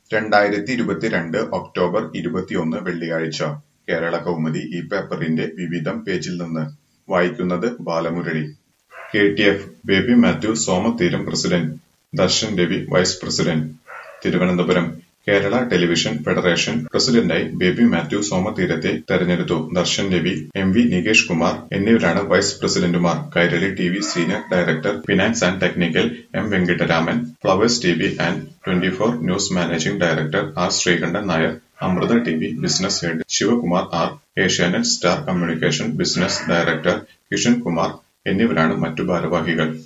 രണ്ടായിരത്തി ഇരുപത്തിരണ്ട് ഒക്ടോബർ ഇരുപത്തിയൊന്ന് വെള്ളിയാഴ്ച കേരള കൗമുദി ഈ പേപ്പറിന്റെ വിവിധം പേജിൽ നിന്ന് വായിക്കുന്നത് Balamurali K T F Baby Mathew Somatheeram president Darshan Ravi vice president Thiruvananthapuram Kerala television federation പ്രസിഡന്റായി ബേബി മാത്യു സോമതീരത്തെ തെരഞ്ഞെടുത്തു ദർശൻ രവി എം വി നികേഷ് കുമാർ എന്നിവരാണ് വൈസ് പ്രസിഡന്റുമാർ Kairali T V senior director finance and technical M Venkittaraman Flowers T V and twenty four news managing director R Sreekandan Nair Amrita T V business head Sivakumar R Asianet Star communication business director Kishan Kumar എന്നിവരാണ് മറ്റു ഭാരവാഹികൾ